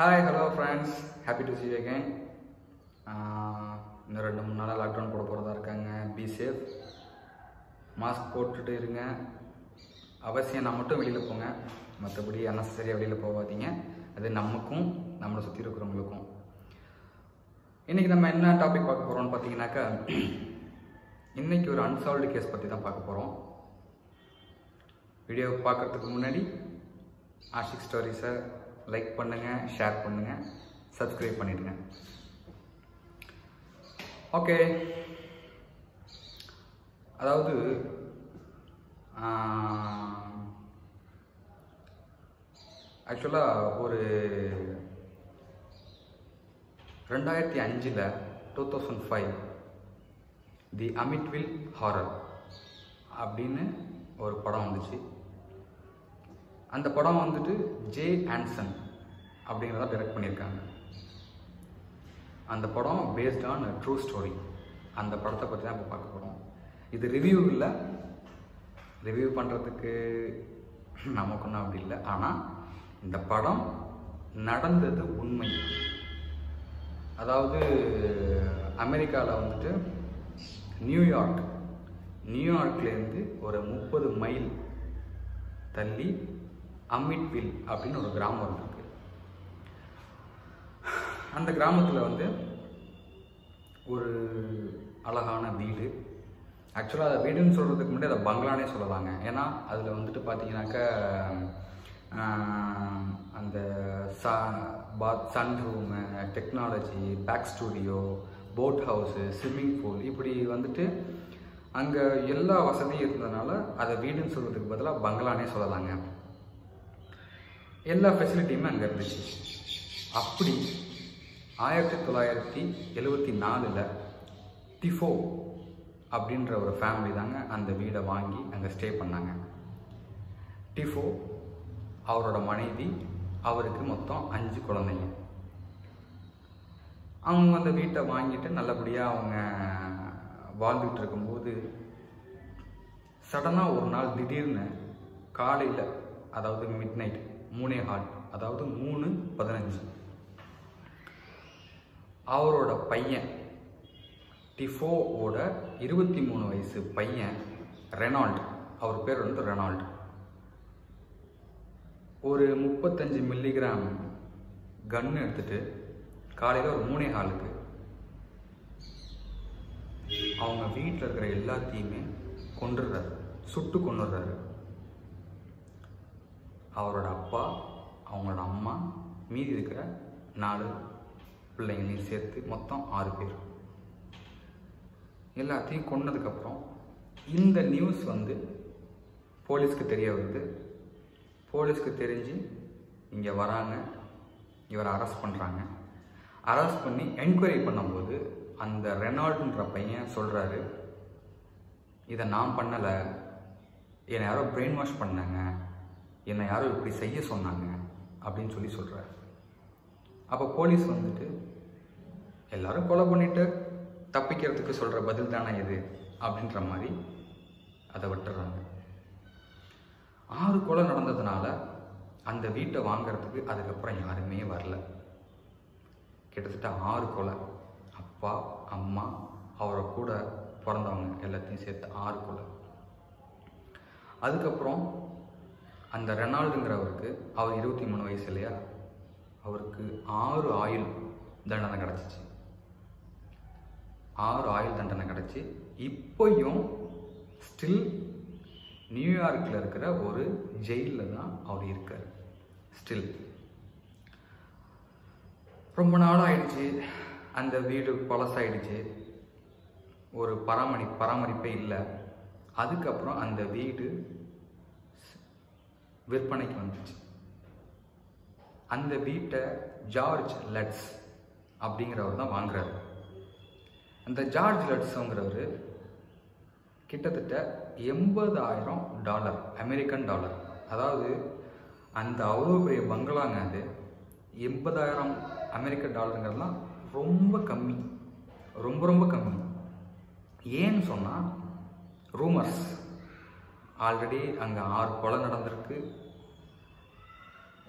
hi hello friends happy to see you again ah இன்னும் ரெண்டு மூணு நாளாக லாக்டவுன் போட போகிறதா இருக்காங்க பி சேஃப் மாஸ்க் போட்டுட்டு இருங்க அவசியம் நான் மட்டும் வெளியில் போங்க மற்றபடி அன்னசரியாக வெளியில் போகாதீங்க அது நமக்கும் நம்மளை சுற்றி இருக்கிறவங்களுக்கும் இன்றைக்கி நம்ம என்ன டாபிக் பார்க்க போகிறோம்னு பார்த்தீங்கன்னாக்கா இன்றைக்கி ஒரு அன்சால்வ்டு கேஸ் பற்றி தான் பார்க்க போகிறோம் வீடியோ பார்க்குறதுக்கு முன்னாடி ஆஷிக் ஸ்டோரிஸை லைக் பண்ணுங்கள் ஷேர் பண்ணுங்கள் சப்ஸ்கிரைப் பண்ணிடுங்க ஓகே அதாவது ஆக்சுவலாக ஒரு ரெண்டாயிரத்தி அஞ்சில் two thousand five the Amityville horror அப்படின்னு ஒரு படம் வந்துச்சு அந்த படம் வந்துட்டு ஜே ஆன்சன் அப்படிங்கிறத டைரக்ட் பண்ணியிருக்காங்க அந்த படம் பேஸ்ட் ஆன் ட்ரூ ஸ்டோரி அந்த படத்தை பற்றி தான் இப்போ பார்க்க போகிறோம் இது ரிவ்யூ இல்லை ரிவ்யூ பண்ணுறதுக்கு நமக்கு ஒன்றும் அப்படி இல்லை ஆனால் இந்த படம் நடந்தது உண்மை அதாவது அமெரிக்காவில் வந்துட்டு நியூயார்க் நியூயார்க்லேருந்து ஒரு முப்பது மைல் தள்ளி அம்மிட்வில் அப்படின்னு ஒரு கிராமம் இருக்கு அந்த கிராமத்தில் வந்து ஒரு அழகான வீடு ஆக்சுவலாக அதை வீடுன்னு சொல்கிறதுக்கு முன்னாடி அதை பங்களானே சொல்லலாங்க ஏன்னா அதில் வந்துட்டு பார்த்தீங்கன்னாக்கா ஆஹ், அந்த சா பாத் சன் ரூமு டெக்னாலஜி பேக் studio boat house swimming pool இப்படி வந்துட்டு அங்கே எல்லா வசதியும் இருந்ததுனால அதை வீடுன்னு சொல்கிறதுக்கு பதிலாக பங்களானே சொல்லலாங்க எல்லா ஃபெசிலிட்டியுமே அங்கே இருந்துச்சு அப்படி ஆயிரத்தி தொள்ளாயிரத்தி எழுவத்தி நாலில் டிஃபோ அப்படின்ற ஒரு ஃபேமிலி தாங்க அந்த வீடை வாங்கி அங்கே ஸ்டே பண்ணாங்க டிஃபோ அவரோட மனைவி அவருக்கு மொத்தம் அஞ்சு குழந்தைங்க அவங்க அந்த வீட்டை வாங்கிட்டு நல்லபடியாக அவங்க வாழ்ந்துட்டு இருக்கும்போது சடனாக ஒரு நாள் திடீர்னு காலையில் அதாவது மிட் நைட் மூணே ஹால் அதாவது மூணு பதினஞ்சு அவரோட பையன் டிஃபோவோட இருபத்தி மூணு வயசு பையன் ரெனால்ட் அவர் பேர் வந்து ரெனால்ட் ஒரு முப்பத்தஞ்சு மில்லிகிராம் கன் எடுத்துட்டு காலையில் ஒரு மூணே ஹாலுக்கு அவங்க வீட்டில் இருக்கிற எல்லாத்தையுமே கொண்டுடுறாரு சுட்டு கொண்டுடுறாரு அவரோட அப்பா அவங்களோட அம்மா மீதி இருக்கிற நாலு பிள்ளைங்களையும் சேர்த்து மொத்தம் ஆறு பேர் எல்லாத்தையும் கொன்னதுக்கப்புறம் இந்த நியூஸ் வந்து போலீஸ்க்கு தெரிய வருது போலீஸ்க்கு தெரிஞ்சு இங்கே வராங்க இவரை அரெஸ்ட் பண்ணுறாங்க அரெஸ்ட் பண்ணி என்கொயரி பண்ணும்போது அந்த ரெனால்டுன்ற பையன் சொல்கிறாரு இதை நான் பண்ணலை என்னை யாரோ பிரெயின் வாஷ் பண்ணாங்க என்னை யாரோ இப்படி செய்ய சொன்னாங்க அப்படின்னு சொல்லி சொல்கிறாரு அப்போ போலீஸ் வந்துட்டு எல்லாரும் கொலை பண்ணிட்டு தப்பிக்கிறதுக்கு சொல்கிற பதில் தானே இது அப்படின்ற மாதிரி அதை விட்டுறாங்க ஆறு கொலை நடந்ததுனால அந்த வீட்டை வாங்குறதுக்கு அதுக்கப்புறம் யாருமே வரல கிட்டத்தட்ட ஆறு கொலை அப்பா அம்மா அவரை கூட பிறந்தவங்க எல்லாத்தையும் சேர்த்து ஆறு கொலை அதுக்கப்புறம் அந்த ரெனால்டுங்கிறவருக்கு அவர் இருபத்தி மூணு வயசு இல்லையா அவருக்கு ஆறு ஆயுள் தண்டனை கிடச்சிச்சு ஆறு ஆயுள் தண்டனை கிடச்சி இப்போயும் ஸ்டில் நியூயார்க்கில் இருக்கிற ஒரு ஜெயிலில் தான் அவர் இருக்கார் ஸ்டில் ரொம்ப நாள் ஆயிடுச்சு அந்த வீடு பழசாயிடுச்சு ஒரு பராமரி பராமரிப்பே இல்லை அதுக்கப்புறம் அந்த வீடு விற்பனைக்கு வந்துச்சு அந்த வீட்டை ஜார்ஜ் லட்ஸ் அப்படிங்கிறவர் தான் வாங்குறாரு அந்த ஜார்ஜ் லட்ஸுங்கிறவர் கிட்டத்தட்ட எண்பதாயிரம் டாலர் அமெரிக்கன் டாலர் அதாவது அந்த அவ்வளோ பெரிய பங்களாங்க அது எண்பதாயிரம் அமெரிக்க டாலருங்கிறதுலாம் ரொம்ப கம்மி ரொம்ப ரொம்ப கம்மி ஏன்னு சொன்னால் ரூமர்ஸ் ஆல்ரெடி அங்கே ஆறு கொலை நடந்திருக்கு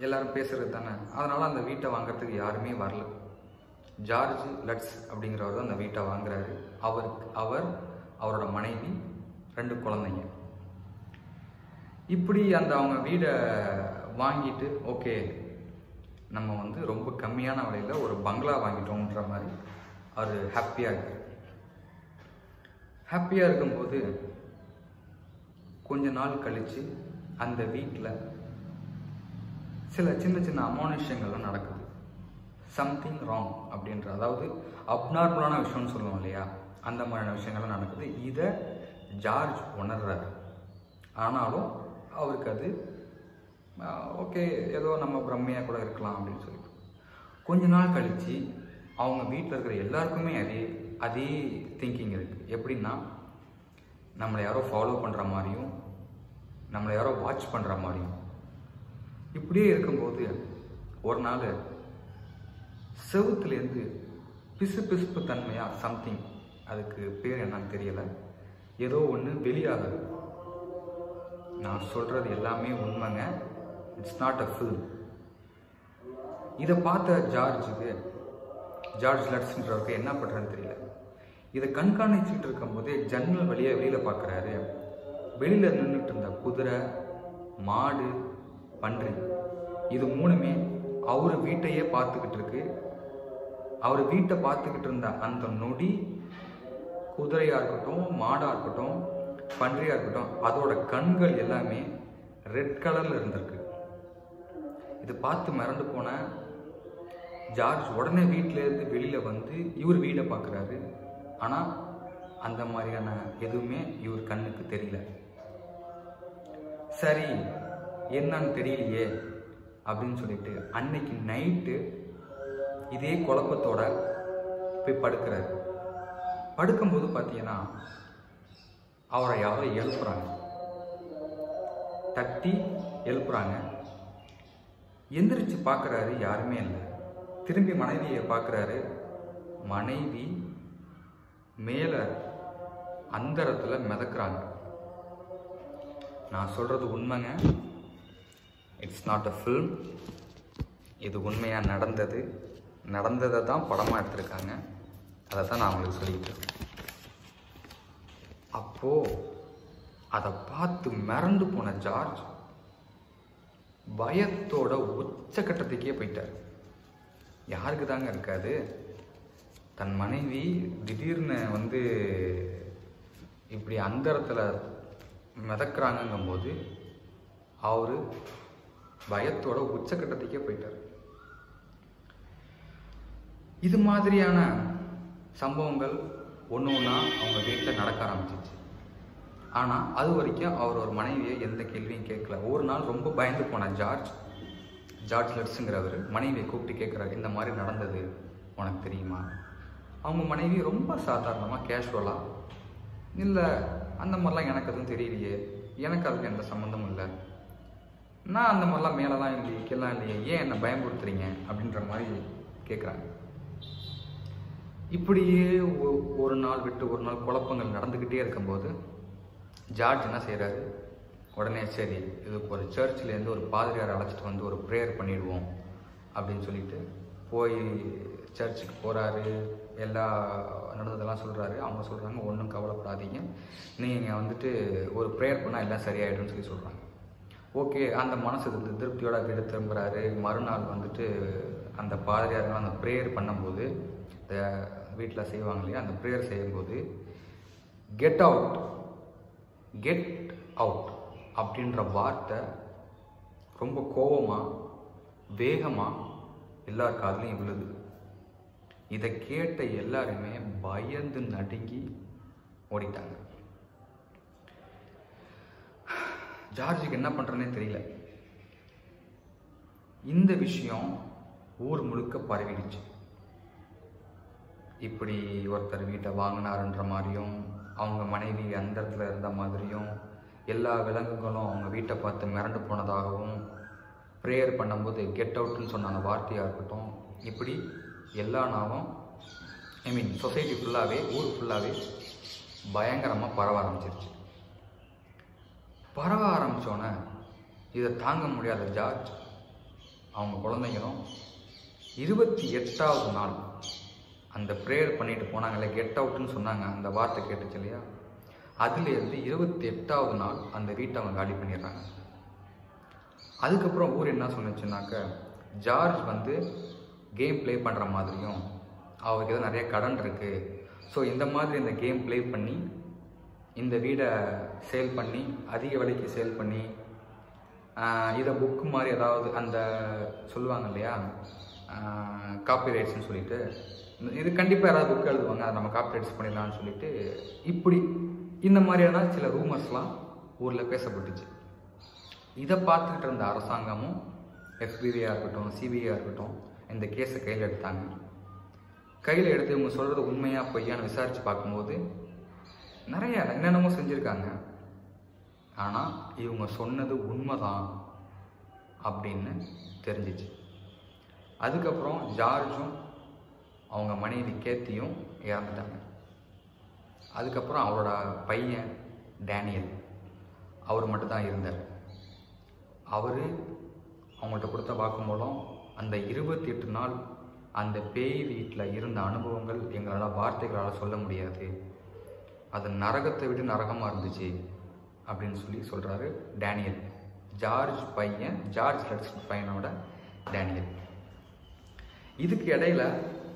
எல்லாரும் பேசுறது தானே அதனால் அந்த வீட்டை வாங்குறதுக்கு யாருமே வரல ஜார்ஜ் லட்ஸ் அப்படிங்கிறவர் தான் அந்த வீட்டை வாங்குறாரு அவர் அவர் அவரோட மனைவி ரெண்டு குழந்தைங்க இப்படி அந்த அவங்க வீடை வாங்கிட்டு ஓகே நம்ம வந்து ரொம்ப கம்மியான விலையில் ஒரு பங்களா வாங்கிட்டோன்ற மாதிரி அவர் ஹாப்பியாக இருக்கு ஹாப்பியாக இருக்கும்போது கொஞ்ச நாள் கழித்து அந்த வீட்டில் சில சின்ன சின்ன அமானுஷ்யங்கள்லாம் நடக்குது சம்திங் ராங் அப்படின்ற அதாவது அப்நார்மலான விஷயம்னு சொல்லுவோம் இல்லையா அந்த மாதிரியான விஷயங்கள்லாம் நடக்குது இதை ஜார்ஜ் உணர்றாரு ஆனாலும் அவருக்கு அது ஓகே ஏதோ நம்ம பிரம்மையாக கூட இருக்கலாம் அப்படின்னு சொல்லி கொஞ்ச நாள் கழித்து அவங்க வீட்டில் இருக்கிற எல்லாருக்குமே அதே அதே திங்கிங் இருக்குது எப்படின்னா நம்மளை யாரோ ஃபாலோ பண்ணுற மாதிரியும் நம்மளை யாரோ வாட்ச் பண்ணுற மாதிரியும் இப்படியே இருக்கும்போது ஒரு நாள் செவுத்துலேருந்து பிசு பிசுப்பு தன்மையாக சம்திங் அதுக்கு பேர் என்னன்னு தெரியல ஏதோ ஒன்று வெளியாகுது நான் சொல்கிறது எல்லாமே உண்மைங்க இட்ஸ் நாட் அ ஃபில்ம் இதை பார்த்த ஜார்ஜுக்கு ஜார்ஜ் லட்ஸ்ன்றவருக்கு என்ன பண்ணுறதுன்னு தெரியல இதை கண்காணிச்சுட்டு இருக்கும்போதே ஜன்னல் வழியாக வெளியில் பார்க்குறாரு வெளியில் நின்றுட்டு இருந்த குதிரை மாடு பன்றி இது மூணுமே அவர் வீட்டையே பார்த்துக்கிட்டு இருக்கு அவர் வீட்டை பார்த்துக்கிட்டு இருந்த அந்த நொடி குதிரையாக இருக்கட்டும் மாடாக இருக்கட்டும் பன்றியாக இருக்கட்டும் அதோட கண்கள் எல்லாமே ரெட் கலரில் இருந்திருக்கு இது பார்த்து மிரண்டு போன ஜார்ஜ் உடனே வீட்டிலேருந்து வெளியில் வந்து இவர் வீடை பார்க்குறாரு ஆனால் அந்த மாதிரியான எதுவுமே இவர் கண்ணுக்கு தெரியல சரி என்னன்னு தெரியலையே அப்படின்னு சொல்லிட்டு அன்னைக்கு நைட்டு இதே குழப்பத்தோட போய் படுக்கிறாரு படுக்கும்போது பார்த்தீங்கன்னா அவரை யாரோ எழுப்புறாங்க தட்டி எழுப்புறாங்க எந்திரிச்சு பார்க்குறாரு யாருமே இல்லை திரும்பி மனைவியை பார்க்குறாரு மனைவி மேலே அந்தரத்தில் மிதக்குறாங்க நான் சொல்கிறது உண்மைங்க இட்ஸ் நாட் அ ஃபில்ம் இது உண்மையாக நடந்தது நடந்ததை தான் படமாக எடுத்திருக்காங்க அதை தான் நான் உங்களுக்கு சொல்லிட்டு இருக்கேன் அப்போது அதை பார்த்து மிரண்டு போன ஜார்ஜ் பயத்தோட உச்சக்கட்டத்துக்கே போயிட்டார் யாருக்கு தாங்க இருக்காது தன் மனைவி திடீர்னு வந்து இப்படி அந்தரத்தில் மிதக்குறாங்கங்கும்போது அவர் பயத்தோட உச்சக்கட்டத்துக்கே போயிட்டார் இது மாதிரியான சம்பவங்கள் ஒன்று ஒன்றா அவங்க வீட்டில் நடக்க ஆரம்பிச்சிச்சு ஆனால் அது வரைக்கும் அவர் ஒரு மனைவியை எந்த கேள்வியும் கேட்கல ஒரு நாள் ரொம்ப பயந்து போன ஜார்ஜ் ஜார்ஜ் லெட்ஸுங்கிறவர் மனைவியை கூப்பிட்டு கேட்குறாரு இந்த மாதிரி நடந்தது உனக்கு தெரியுமா அவங்க மனைவி ரொம்ப சாதாரணமாக கேஷுவலாக இல்லை அந்த மாதிரிலாம் எனக்கு எதுவும் தெரியலையே எனக்கு அதுக்கு எந்த சம்மந்தமும் இல்லை நான் அந்த மாதிரிலாம் மேலெலாம் இல்லையே கீழலாம் இல்லையே ஏன் என்னை பயமுறுத்துறீங்க அப்படின்ற மாதிரி கேட்குறாங்க இப்படியே ஒ- ஒரு நாள் விட்டு ஒரு நாள் குழப்பங்கள் நடந்துக்கிட்டே இருக்கும்போது ஜார்ஜ் என்ன செய்கிறாரு உடனே சரி இதுக்கு ஒரு சர்ச்சிலேருந்து ஒரு பாதிரியார் அழைச்சிட்டு வந்து ஒரு ப்ரேயர் பண்ணிடுவோம் அப்படின்னு சொல்லிட்டு போய் சர்ச்சுக்கு போகிறாரு எல்லா நடந்ததெல்லாம் சொல்கிறாரு அவங்க சொல்கிறாங்க ஒன்றும் கவலைப்படாதீங்க நீங்கள் வந்துட்டு ஒரு ப்ரேயர் பண்ணால் எல்லாம் சரியாயிடும்னு சொல்லி சொல்கிறாங்க ஓகே அந்த மனசு திரு- திருப்தியோட வீடு திரும்புகிறாரு மறுநாள் வந்துட்டு அந்த பாதிரியார்கள் அந்த ப்ரேயர் பண்ணும்போது இந்த வீட்டில் செய்வாங்க இல்லையா அந்த ப்ரேயர் செய்யும்போது கெட் அவுட் கெட் அவுட் அப்படின்ற வார்த்தை ரொம்ப கோவமாக வேகமாக எல்லார் காதுலையும் விழுது இதை கேட்ட எல்லாருமே பயந்து நடுங்கி ஓடிட்டாங்க ஜார்ஜுக்கு என்ன பண்ணுறனே தெரியல இந்த விஷயம் ஊர் முழுக்க பரவிடுச்சு இப்படி ஒருத்தர் வீட்டை வாங்கினாருன்ற மாதிரியும் அவங்க மனைவி அந்த இடத்துல இருந்த மாதிரியும் எல்லா விலங்குகளும் அவங்க வீட்டை பார்த்து மிரண்டு போனதாகவும் ப்ரேயர் பண்ணும்போது கெட் அவுட்னு சொன்ன அந்த வார்த்தையாக இருக்கட்டும் இப்படி எல்லா நாளும் ஐ மீன் சொசைட்டி ஃபுல்லாகவே ஊர் ஃபுல்லாகவே பயங்கரமாக பரவ ஆரம்பிச்சிருச்சு பரவ ஆரம்பித்தோன்னே இதை தாங்க முடியாத ஜார்ஜ் அவங்க குழந்தைங்களும் இருபத்தி எட்டாவது நாள் அந்த ப்ரேயர் பண்ணிட்டு போனாங்கல்ல கெட் அவுட்னு சொன்னாங்க அந்த வார்த்தை கேட்டுச்சு இல்லையா அதுலேருந்து இருபத்தி எட்டாவது நாள் அந்த வீட்டை அவங்க காலி பண்ணிடுறாங்க அதுக்கப்புறம் ஊர் என்ன சொன்னுச்சுனாக்க ஜார்ஜ் வந்து கேம் ப்ளே பண்ணுற மாதிரியும் அவருக்கு ஏதோ நிறைய கடன் இருக்குது ஸோ இந்த மாதிரி இந்த கேம் ப்ளே பண்ணி இந்த வீடை சேல் பண்ணி அதிக விலைக்கு சேல் பண்ணி ஆஹ் இதை புக்கு மாதிரி ஏதாவது அந்த சொல்லுவாங்க இல்லையா காப்பிரைட்ஸ்னு சொல்லிட்டு இது கண்டிப்பாக யாராவது புக் எழுதுவாங்க அதை நம்ம காப்பிரைட்ஸ் பண்ணிடலாம்னு சொல்லிட்டு இப்படி இந்த மாதிரியான சில ரூமர்ஸ்லாம் ஊரில் பேசப்பட்டுச்சு இதை பார்த்துக்கிட்டு இருந்த அரசாங்கமும் எஃபிபிஐயாக இருக்கட்டும் சிபிஐயாக இருக்கட்டும் இந்த கேஸை கையில் எடுத்தாங்க கையில் எடுத்து இவங்க சொல்கிறது உண்மையாக பொய்யான்னு விசாரித்து பார்க்கும்போது நிறைய என்னென்னமோ செஞ்சுருக்காங்க ஆனால் இவங்க சொன்னது உண்மைதான் அப்படின்னு தெரிஞ்சிச்சு அதுக்கப்புறம் ஜார்ஜும் அவங்க மனைவி கேத்தியும் இறந்துட்டாங்க அதுக்கப்புறம் அவரோட பையன் டேனியல் அவர் மட்டும்தான் இருந்தார் அவர் அவங்கள்ட்ட கொடுத்த வாக்குமூலம் அந்த இருபத்தி எட்டு நாள் அந்த பேய் வீட்டில் இருந்த அனுபவங்கள் எங்களால் வார்த்தைகளால் சொல்ல முடியாது அது நரகத்தை விட நரகமாக இருந்துச்சு அப்படின்னு சொல்லி சொல்கிறாரு டேனியல் ஜார்ஜ் பையன் ஜார்ஜ் லட்ஸ் பையனோட டேனியல் இதுக்கு இடையில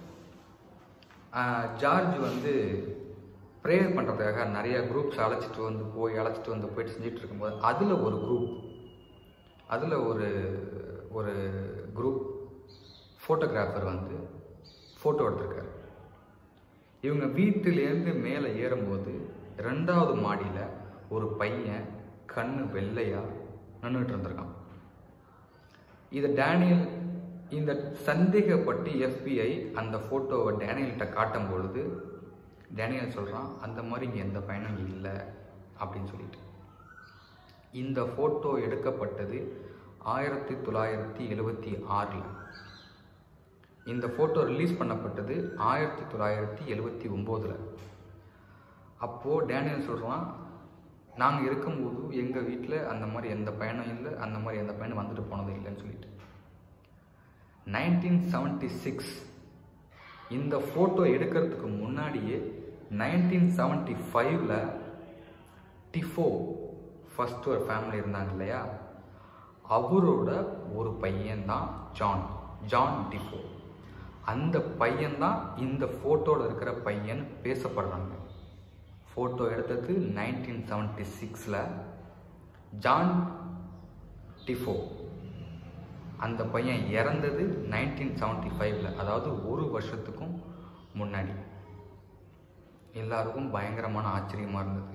ஆஹ், ஜார்ஜ் வந்து ப்ரேயர் பண்ணுறதுக்காக நிறைய குரூப்ஸ் அழைச்சிட்டு வந்து போய் அழைச்சிட்டு வந்து போயிட்டு செஞ்சுட்டு இருக்கும்போது அதில் ஒரு குரூப் அதில் ஒரு ஒரு குரூப் ஃபோட்டோகிராஃபர் வந்து ஃபோட்டோ எடுத்திருக்காரு இவங்க வீட்டிலேருந்து மேலே ஏறும்போது ரெண்டாவது மாடியில் ஒரு பையன் கண்ணு வெள்ளையா நின்றுட்டு இருந்திருக்கான் இதை டேனியல் இந்த சந்தேகப்பட்டு எஃபிஐ அந்த ஃபோட்டோவை டேனியல்கிட்ட காட்டும் பொழுது டேனியல் சொல்கிறான் அந்த மாதிரி இங்கே எந்த பயனும் இல்லை அப்படின்னு சொல்லிட்டு இந்த ஃபோட்டோ எடுக்கப்பட்டது ஆயிரத்தி தொள்ளாயிரத்தி எழுவத்தி ஆறில் இந்த ஃபோட்டோ ரிலீஸ் பண்ணப்பட்டது ஆயிரத்தி தொள்ளாயிரத்தி எழுவத்தி ஒம்போதில் அப்போது டேனியல் சொல்கிறான் நாங்கள் இருக்கும்போது எங்கள் வீட்டில் அந்த மாதிரி எந்த பயனும் இல்லை அந்த மாதிரி எந்த பயனும் வந்துட்டு போனது இல்லைன்னு சொல்லிட்டு நைன்டீன் செவன்ட்டி சிக்ஸ் இந்த ஃபோட்டோ எடுக்கிறதுக்கு முன்னாடியே நைன்டீன் செவன்ட்டி ஃபைவ்ல டிஃபோ ஃபர்ஸ்ட் ஒரு ஃபேமிலி இருந்தாங்க இல்லையா அவரோட ஒரு பையன்தான் ஜான் ஜான் டிஃபோ அந்த பையன்தான் இந்த ஃபோட்டோவில் இருக்கிற பையன் பேசப்படுறாங்க ஃபோட்டோ எடுத்தது நைன்டீன் செவன்ட்டி சிக்ஸில் ஜான் டிஃபோ அந்த பையன் இறந்தது நைன்டீன் செவன்ட்டி ஃபைவ்ல அதாவது ஒரு வருஷத்துக்கும் முன்னாடி எல்லாருக்கும் பயங்கரமான ஆச்சரியமாக இருந்தது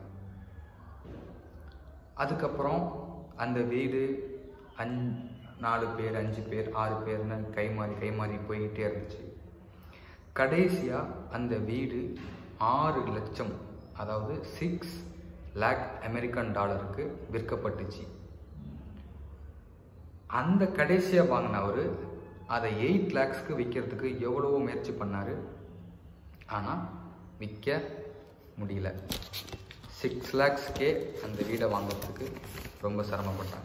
அதுக்கப்புறம் அந்த வீடு அஞ் நாலு பேர் அஞ்சு பேர் ஆறு பேர்னு கை மாறி கை மாறி போய்கிட்டே இருந்துச்சு கடைசியாக அந்த வீடு ஆறு லட்சம் அதாவது சிக்ஸ் லேக் அமெரிக்கன் டாலருக்கு விற்கப்பட்டுச்சு அந்த கடைசியாக வாங்கினவர் அதை எயிட் லேக்ஸ்க்கு விற்கிறதுக்கு எவ்வளவோ முயற்சி பண்ணார் ஆனால் விற்க முடியல சிக்ஸ் லேக்ஸ்க்கே அந்த வீடை வாங்குறதுக்கு ரொம்ப சிரமப்பட்டாங்க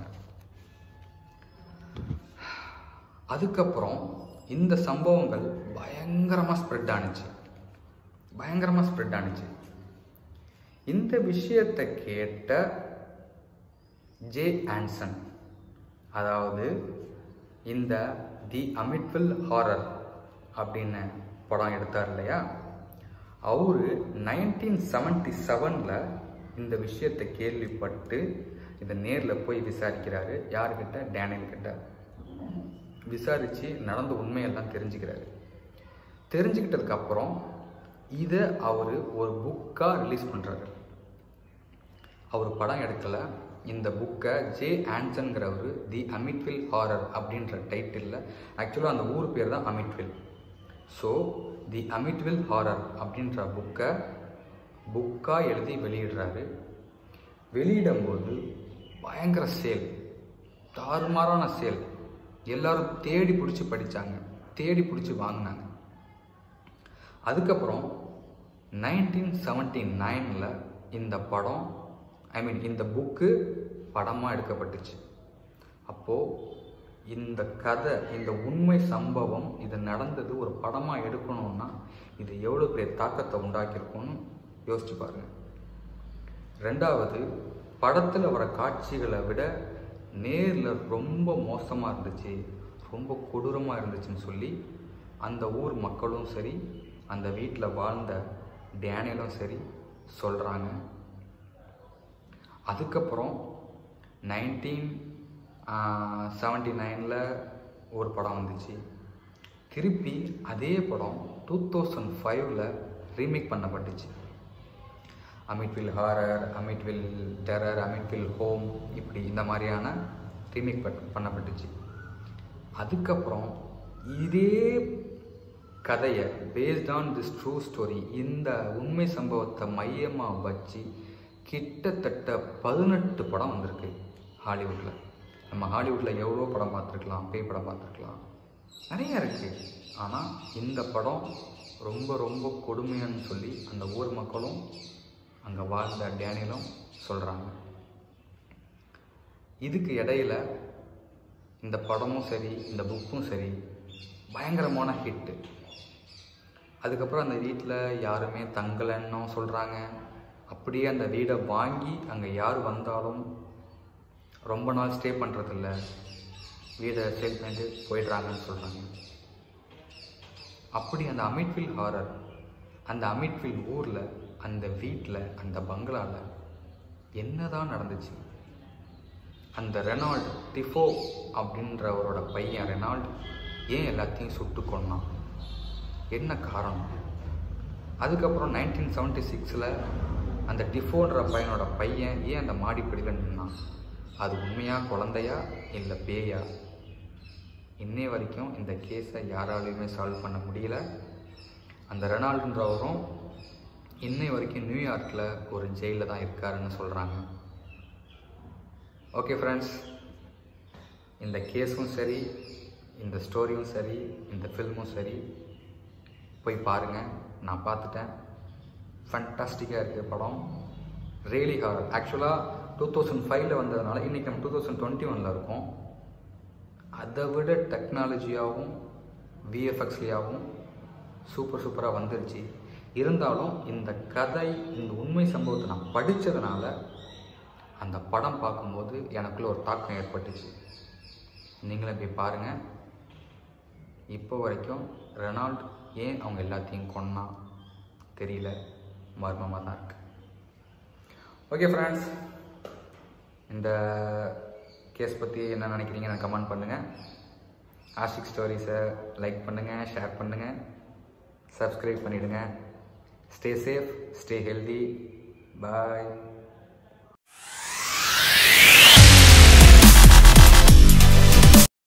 அதுக்கப்புறம் இந்த சம்பவங்கள் பயங்கரமாக ஸ்ப்ரெட் ஆனுச்சு பயங்கரமாக ஸ்ப்ரெட் ஆனுச்சு இந்த விஷயத்தை கேட்ட ஜே ஆன்சன் அதாவது இந்த தி அமிட்வில் ஹாரர் அப்படின்னு படம் எடுத்தார் இல்லையா அவரு நைன்டீன் செவன்டி செவனில் இந்த விஷயத்தை கேள்விப்பட்டு இதை நேரில் போய் விசாரிக்கிறாரு யார்கிட்ட டேனியல் கிட்ட விசாரித்து நடந்த உண்மையெல்லாம் தெரிஞ்சுக்கிறாரு தெரிஞ்சுக்கிட்டதுக்கு அப்புறம் இதை அவர் ஒரு புக்காக ரிலீஸ் பண்ணுறாரு அவர் படம் எடுக்கல இந்த புக்கை ஜே ஆன்சன்கிறவர் தி அமிட்வில் ஹாரர் அப்படின்ற டைட்டிலில் ஆக்சுவலாக அந்த ஊர் பேர் தான் Amityville so the Amityville horror அப்படின்ற புக்கை புக்காக எழுதி வெளியிடுறாரு வெளியிடும்போது பயங்கர சேல் தாறுமாறான சேல் எல்லாரும் தேடி பிடிச்சி படித்தாங்க தேடி பிடிச்சி வாங்கினாங்க அதுக்கப்புறம் நைன்டீன் செவன்ட்டி நைனில் இந்த படம் ஐ மீன் இந்த புக்கு படமாக எடுக்கப்பட்டுச்சு அப்போது இந்த கதை இந்த உண்மை சம்பவம் இது நடந்தது ஒரு படமாக எடுக்கணும்னா இது எவ்வளோ பெரிய தாக்கத்தை உண்டாக்கியிருக்கும்னு யோசிச்சு பாருங்க ரெண்டாவது படத்தில் வர காட்சிகளை விட நேரில் ரொம்ப மோசமாக இருந்துச்சு ரொம்ப கொடூரமாக இருந்துச்சுன்னு சொல்லி அந்த ஊர் மக்களும் சரி அந்த வீட்டில் வாழ்ந்த டேனியலும் சரி சொல்கிறாங்க அதுக்கப்புறம் நைன்டீன் செவன்டி நைனில் ஒரு படம் வந்துச்சு திருப்பி அதே படம் டூ தௌசண்ட் ஃபைவ்ல ரீமேக் பண்ணப்பட்டுச்சு Amityville horror Amityville terror Amityville home இப்படி இந்த மாதிரியான ரீமேக் பண்ணப்பட்டுச்சு அதுக்கப்புறம் இதே கதையை based on this true story இந்த உண்மை சம்பவத்தை மையமாக வச்சு கிட்டத்தட்ட பதினெட்டு படம் வந்திருக்கு ஹாலிவுட்டில் நம்ம ஹாலிவுட்டில் எவ்வளோ படம் பார்த்துருக்கலாம் பேய் படம் பார்த்துருக்கலாம் நிறைய இருக்குது ஆனால் இந்த படம் ரொம்ப ரொம்ப கொடுமையான்னு சொல்லி அந்த ஊர் மக்களும் அங்கே வாழ்ந்த டேனியலும் சொல்கிறாங்க இதுக்கு இடையில இந்த படமும் சரி இந்த புக்கும் சரி பயங்கரமான ஹிட்டு அதுக்கப்புறம் அந்த வீட்டில் யாருமே தங்கலைன்னும் சொல்கிறாங்க அப்படியே அந்த வீடை வாங்கி அங்கே யார் வந்தாலும் ரொம்ப நாள் ஸ்டே பண்ணுறதில்ல வீடை சேல் பண்ணிட்டு போயிடுறாங்கன்னு சொல்கிறாங்க அப்படி அந்த அமிட்வில் ஹாரர் அந்த அமிட்வில் ஊரில் அந்த வீட்டில் அந்த பங்களாவில் என்னதான் நடந்துச்சு அந்த ரெனால்ட் டிஃபோ அப்படின்றவரோட பையன் ரெனால்ட் ஏன் எல்லாத்தையும் சுட்டு கொன்னான் என்ன காரணம் அதுக்கப்புறம் நைன்டீன் செவன்ட்டி சிக்ஸில் அந்த டிஃபோன்ற பையனோட பையன் ஏன் அந்த மாடிப்படியில் நின்னான் அது உண்மையாக குழந்தையா இல்லை பேயா இன்னை வரைக்கும் இந்த கேஸை யாராலையுமே சால்வ் பண்ண முடியல அந்த ரெனால்டுன்றவரும் இன்னை வரைக்கும் நியூயார்க்கில் ஒரு ஜெயிலில் தான் இருக்காருன்னு சொல்கிறாங்க ஓகே ஃப்ரெண்ட்ஸ் இந்த கேஸும் சரி இந்த ஸ்டோரியும் சரி இந்த ஃபில்மும் சரி போய் பாருங்கள் நான் பார்த்துட்டேன் ஃபண்டாஸ்டிக்காக இருக்குது படம் ரியலி ஹாரர் ஆக்சுவலாக டூ தௌசண்ட் ஃபைவ்ல வந்ததுனால இன்றைக்கி நம்ம டூ தௌசண்ட் டுவெண்ட்டி ஒனில் இருக்கோம் அதை விட டெக்னாலஜியாகவும் விஎஃப்எக்ஸ்லேயாகவும் சூப்பர் சூப்பராக வந்துருச்சு இருந்தாலும் இந்த கதை இந்த உண்மை சம்பவத்தை நான் படித்ததுனால அந்த படம் பார்க்கும்போது எனக்குள்ள ஒரு தாக்கம் ஏற்பட்டுச்சு நீங்களும் போய் பாருங்கள் இப்போ வரைக்கும் ரெனால்ட் ஏன் அவங்க எல்லாத்தையும் கொன்னா தெரியல மர்மமாக தான் இருக்கு ஓகே ஃப்ரெண்ட்ஸ் இந்த கேஸ் பற்றி என்ன நினைக்கிறீங்க நான் கமெண்ட் பண்ணுங்கள் ஆஷிக் ஸ்டோரிஸை லைக் பண்ணுங்கள் ஷேர் பண்ணுங்கள் சப்ஸ்கிரைப் பண்ணிவிடுங்க ஸ்டே சேஃப் ஸ்டே ஹெல்தி பாய்